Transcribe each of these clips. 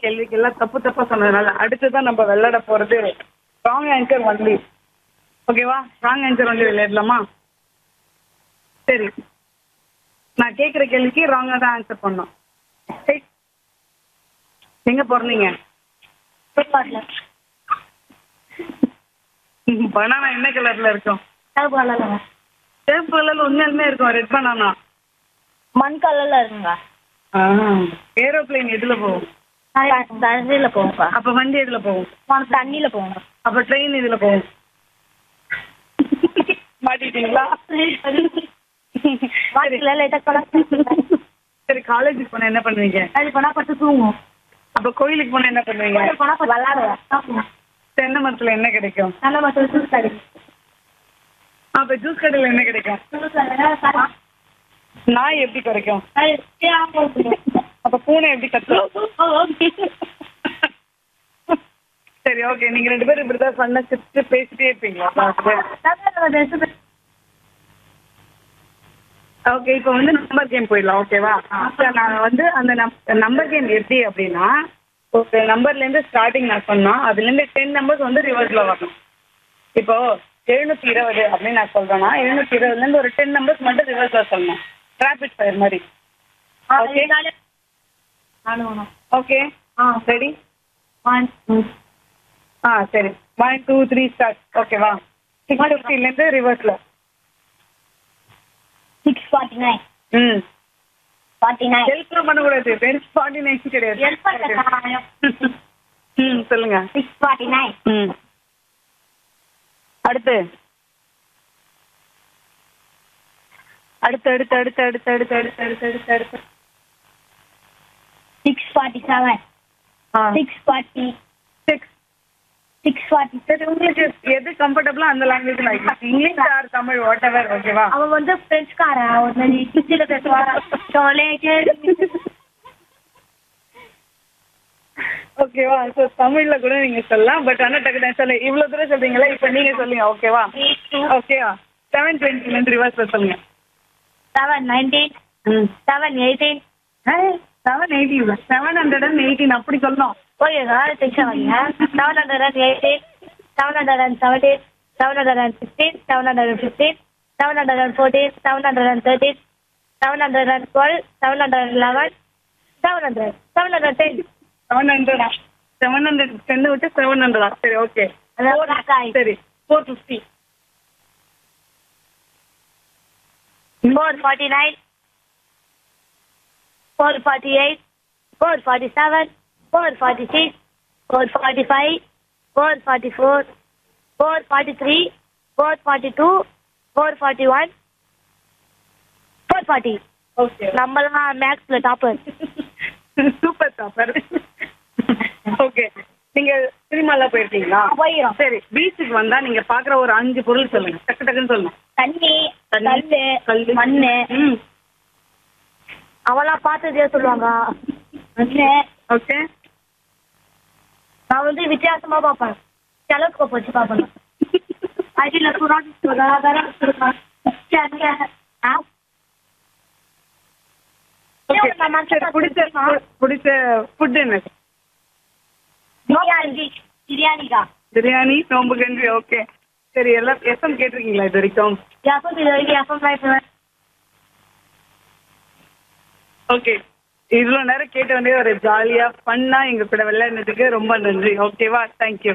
கேள்விக்கு எல்லாம் தப்பு தப்பா சொன்னதுனால அடுத்துதான் நம்ம விளையாட போறது ராங் ஆன்சர் ஒன்லி ஓகேவா ராங் ஆன்சர் ஒன்லி விளையாடலாமா சரி நான் கேட்குற கேள்விக்கு ராங்கா தான் ஆன்சர் பண்ணோம் சரி. எங்க பிறந்தீங்க பனானா என்ன கலர்ல இருக்கும் சேப்பு கலர்ல உண்மையாலுமே இருக்கும் ரெட் பனானா மண் கலர்ல இருக்குங்க ஏரோப்ளேன் எதுல போகும் தண்ணியில போகுங்க அப்ப வண்டி எதுல போகும் தண்ணியில போகுங்க அப்ப ட்ரெயின் இதுல போகும் மாட்டிட்டீங்களா வாட்டில லைட்டா கலர் சரி காலேஜுக்கு போனா என்ன பண்ணுவீங்க அது போனா பட்டு தூங்கும் அப்ப கோயிலுக்கு போனா என்ன பண்ணுவீங்க போனா விளாடுவேன் தென்னை மரத்துல என்ன கிடைக்கும் நல்ல மட்டும் ஜூஸ் கிடைக்கும் அப்ப ஜூஸ் கடையில என்ன கிடைக்கும் நாய் எப்படி கிடைக்கும் அப்ப பூனை எப்படி கத்தும் சரி ஓகே நீங்க ரெண்டு பேரும் இப்படிதான் ஃபன்னா சிரிச்சு பேசிட்டே இருப்பீங்களா ஓகே இப்போ வந்து நம்பர் கேம் போயிடலாம் ஓகேவா நான் வந்து அந்த நம்பர் கேம் எப்படி அப்படின்னா ஒரு நம்பர்ல இருந்து ஸ்டார்டிங் நான் சொன்னா அதுல இருந்து டென் நம்பர்ஸ் வந்து ரிவர்ஸ்ல வரணும் இப்போ எழுநூத்தி இருபது அப்படின்னு நான் சொல்றேன்னா எழுநூத்தி இருபதுல இருந்து ஒரு டென் நம்பர்ஸ் மட்டும் ரிவர்ஸ்ல சொல்லணும் டிராபிக் ஃபயர் மாதிரி ஓகே ஓகே ஆ சரி ஆ சரி ஒன் டூ த்ரீ ஸ்டார்ட் ஓகேவா சிக்ஸ் ஃபிஃப்டிலேருந்து ரிவர்ஸ்ல சிக்ஸ் ஃபார்ட்டி நைன் ம் ஃபார்ட்டி நைன் ஹெல்ப்லாம் பண்ணக்கூடாது வெறும் ஃபார்ட்டி நைன் கிடையாது ம் சொல்லுங்க சிக்ஸ் ஃபார்ட்டி நைன் ம் அடுத்து அடுத்து அடுத்து அடுத்து அடுத்து அடுத்து அடுத்து அடுத்து அடுத்து அடுத்து சிக்ஸ் ஃபார்ட்டி செவன் ஆ six forty six six forty சரி உங்களுக்கு எது கம்ஃபர்டபுளா அந்த language like English or Tamil whatever ஓகேவா அவன் வந்து பிரெஞ்சுக்காரன் ஒரு மாதிரி ஹிந்தியில பேசுவான் ஓகேவா ஸோ தமிழ்ல கூட நீங்க சொல்லலாம் பட் ஆனால் டக்கு டக்கு சொல்ல இவ்வளவு தூரம் சொல்றீங்களா இப்போ நீங்க சொல்லுங்க ஓகேவா ஓகேவா செவன் டுவெண்ட்டில இருந்து ரிவர்ஸ்ல சொல்லுங்க செவன் நைன்டீன் ம் seven eighteen seven eighty seven hundred and eighteen அப்படி சொல்லணும் ஓகே சார் டென்ஷன் வரீங்க seven hundred and eighteen seven hundred and seventeen seven hundred and sixteen seven hundred and fifteen seven hundred and fourteen seven hundred and thirteen seven hundred and twelve seven hundred and eleven seven hundred seven hundred ten seven hundred seven hundred ten விட்டு seven ஹண்ட்ரடா சரி okay சரி four fifty four forty nine four forty eight four forty seven four forty six four forty five four forty four four forty three four forty two four forty one four forty okay நம்மலாம் மேக்ஸில் topper super topper okay நீங்க சினிமாலாம் போயிருக்கீங்களா போயிடும் சரி பீச்சுக்கு வந்தா நீங்க பாக்குற ஒரு அஞ்சு பொருள் சொல்லுங்க டக்கு டக்குன்னு சொல்லணும் தண்ணி தண்ணி, கல்லு கல்லு, மண்ணு ம் அவெல்லாம் பார்த்ததே சொல்லுவாங்க மண்ணு ஓகே நான் வந்து வித்தியாசமா பார்ப்பேன் டெலஸ்கோப் வச்சு பார்ப்பேன் அடியில் சுறாடி சுறாதாரம் ஓகே சரி பிடிச்ச பிடிச்ச ஃபுட் என்ன பிரியாணி பிரியாணிக்கா பிரியாணி நோம்பு கஞ்சி ஓகே சரி எல்லாம் எஃப்எம் கேட்டிருக்கீங்களா இது வரைக்கும் எஃப்எம் இது வரைக்கும் எஃப்எம் லைஃப் ஓகே இவ்வளோ நேரம் கேட்ட வேண்டிய ஒரு ஜாலியா ஃபன்னா எங்க கூட விளையாடுனதுக்கு ரொம்ப நன்றி ஓகேவா தேங்க்யூ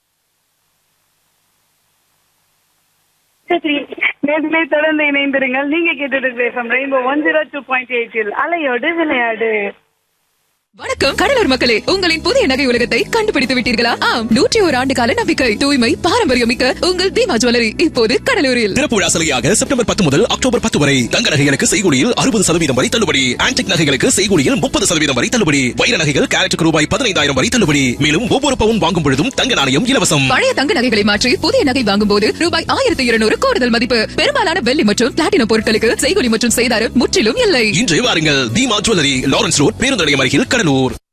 நேர்களை தொடர்ந்து இணைந்திருங்கள் நீங்க கேட்டுட்டு FM rainbow one zero two point எயிட்டில் அலையோடு விளையாடு வணக்கம் கடலூர் மக்களே உங்களின் புதிய நகை உலகத்தை கண்டுபிடித்து விட்டீர்களா ஆம் நூற்றி ஒரு ஆண்டு கால நம்பிக்கை தூய்மை பாரம்பரியம் மிக்க உங்கள் தீமா ஜுவல்லரி இப்போது கடலூரில் திறப்பு விழா சலுகையாக செப்டம்பர் பத்து முதல் அக்டோபர் பத்து வரை தங்க நகைகளுக்கு செய்கூலியில் அறுபது சதவீதம் வரை தள்ளுபடி ஆன்டிக் நகைகளுக்கு செய்கூலியில் முப்பது சதவீதம் வரை தள்ளுபடி வைர நகைகள் கேரட்டுக்கு ரூபாய் பதினைந்தாயிரம் வரை தள்ளுபடி மேலும் ஒவ்வொரு பவுன் வாங்கும் பொழுதும் தங்க நாணயம் இலவசம் பழைய தங்க நகைகளை மாற்றி புதிய நகை வாங்கும் போது ரூபாய் ஆயிரத்தி இருநூறு கூடுதல் மதிப்பு பெரும்பாலான வெள்ளி மற்றும் பிளாட்டினம் பொருட்களுக்கு செய்கூலி மற்றும் செய்தாரம் முற்றிலும் இல்லை இன்று வாருங்கள் தீமா ஜுவல்லரி லாரன்ஸ் ரோட் பேருந்து நிலையம் அருகில் கடலூர்